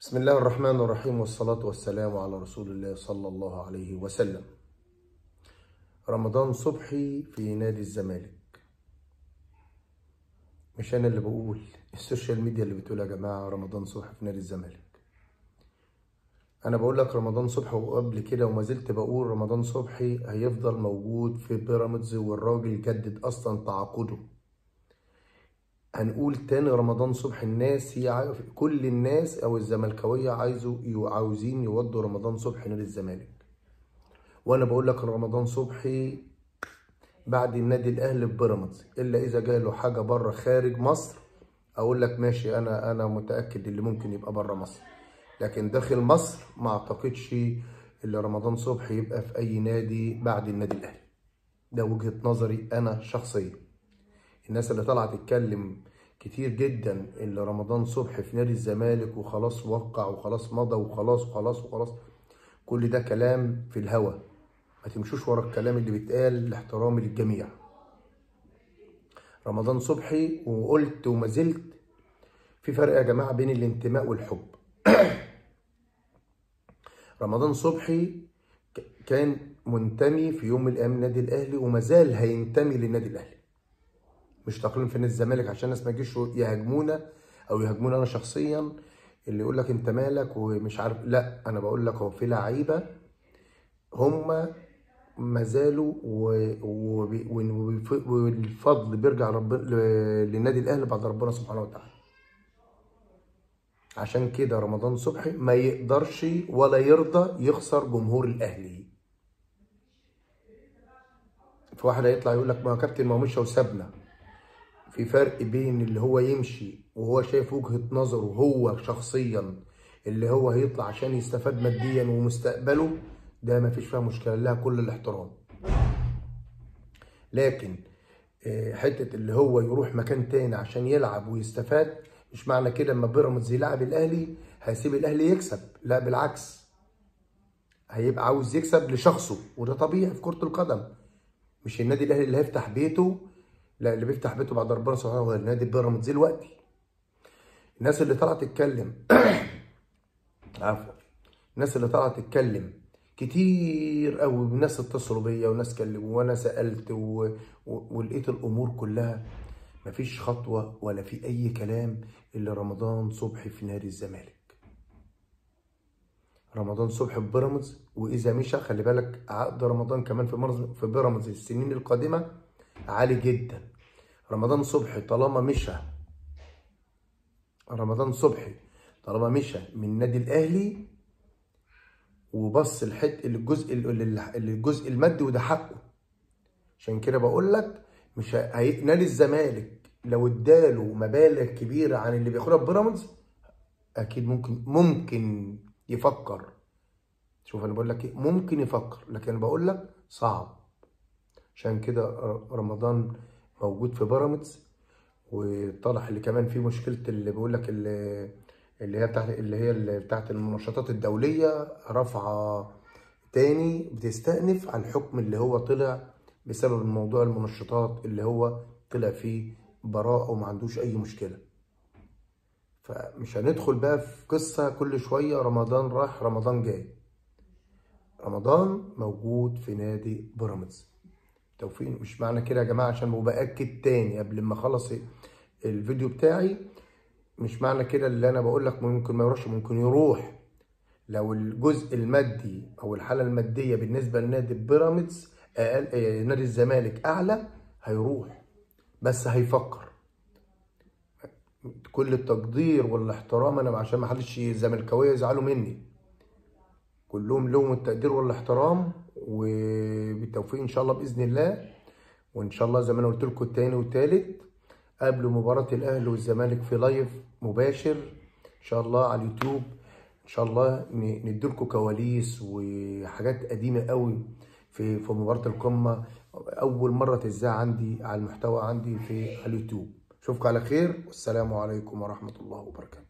بسم الله الرحمن الرحيم والصلاة والسلام على رسول الله صلى الله عليه وسلم رمضان صبحي في نادي الزمالك مش أنا اللي بقول السوشيال ميديا اللي بتقول يا جماعة رمضان صبحي في نادي الزمالك أنا بقول لك رمضان صبحي وقبل كده وما زلت بقول رمضان صبحي هيفضل موجود في بيراميدز والراجل جدد أصلا تعاقده هنقول تاني رمضان صبحي الناس هي عارف كل الناس او الزملكاويه عايزوا عاوزين يودوا رمضان صبحي نادي الزمالك وانا بقول لك رمضان صبحي بعد النادي الاهلي ببيراميدز الا اذا جاي له حاجه بره خارج مصر اقول لك ماشي انا انا متاكد اللي ممكن يبقى بره مصر لكن داخل مصر ما اعتقدش اللي رمضان صبحي يبقى في اي نادي بعد النادي الاهلي ده وجهه نظري انا شخصيا الناس اللي طالعه تتكلم كتير جدا اللي رمضان صبحي في نادي الزمالك وخلاص وقع وخلاص مضى وخلاص وخلاص وخلاص كل ده كلام في الهوا ما تمشوش ورا الكلام اللي بيتقال لاحترامي للجميع رمضان صبحي وقلت وما زلت في فرق يا جماعه بين الانتماء والحب رمضان صبحي كان منتمي في يوم من الايام للنادي الاهلي وما زال هينتمي للنادي الاهلي مش تقليل في نادي الزمالك عشان الناس ما يجيش يهاجمونا او يهاجمونا انا شخصيا اللي يقول لك انت مالك ومش عارف لا انا بقول لك هو في لعيبه هم ما زالوا والفضل بيرجع رب للنادي الاهلي بعد ربنا سبحانه وتعالى عشان كده رمضان صبحي ما يقدرش ولا يرضى يخسر جمهور الاهلي في واحد هيطلع يقول لك ما كابتن ما مشى وسابنا في فرق بين اللي هو يمشي وهو شايف وجهة نظره هو شخصيا اللي هو هيطلع عشان يستفاد ماديا ومستقبله ده ما فيش فيها مشكلة لها كل الاحترام لكن حتة اللي هو يروح مكان تاني عشان يلعب ويستفاد مش معنى كده اما بيراميدز يلعب الاهلي هيسيب الاهلي يكسب لا بالعكس هيبقى عاوز يكسب لشخصه وده طبيعي في كرة القدم مش النادي الاهلي اللي هيفتح بيته لا اللي بيفتح بيته بعد ربنا سبحانه وتعالى نادي بيراميدز دلوقتي الناس اللي طالعه تتكلم عفوا الناس اللي طالعه تتكلم كتير قوي ناس اتصلوا بيا وناس كلموا وانا سالت و... و... ولقيت الامور كلها مفيش خطوه ولا في اي كلام الا رمضان صبحي في نادي الزمالك رمضان صبحي في بيراميدز واذا مشى خلي بالك عقد رمضان كمان في مرز... في بيراميدز السنين القادمه عالي جدا رمضان صبحي طالما مشى رمضان صبحي طالما مشى من النادي الاهلي وبص الحت الجزء الجزء المادي وده حقه عشان كده بقول لك مش هي... نادي الزمالك لو اداله مبالغ كبيره عن اللي بياخدها بيراميدز اكيد ممكن ممكن يفكر شوف انا بقول لك ايه ممكن يفكر لكن انا بقول لك صعب عشان كده رمضان موجود في بيراميدز وطلع اللي كمان فيه مشكله اللي بيقول لك اللي, اللي هي بتاعت اللي هي اللي بتاعت المنشطات الدوليه رافعه تاني بتستأنف على الحكم اللي هو طلع بسبب موضوع المنشطات اللي هو طلع فيه براءه وما عندوش اي مشكله فمش هندخل بقى في قصه كل شويه رمضان راح رمضان جاي رمضان موجود في نادي بيراميدز توفيق مش معنى كده يا جماعه عشان باكد تاني قبل ما اخلص الفيديو بتاعي مش معنى كده اللي انا بقول لك ممكن ما يروحش ممكن يروح لو الجزء المادي او الحاله الماديه بالنسبه لنادي بيراميدز اقل نادي الزمالك اعلى هيروح بس هيفكر كل التقدير والاحترام انا عشان ما حدش زملكاويه يزعلوا مني كلهم لهم التقدير والاحترام وبالتوفيق ان شاء الله باذن الله وان شاء الله زي ما انا قلت لكم التاني والتالت قبل مباراه الاهلي والزمالك في لايف مباشر ان شاء الله على اليوتيوب ان شاء الله ندي لكم كواليس وحاجات قديمه قوي في في مباراه القمه اول مره تذاع عندي على المحتوى عندي في اليوتيوب اشوفكم على خير والسلام عليكم ورحمه الله وبركاته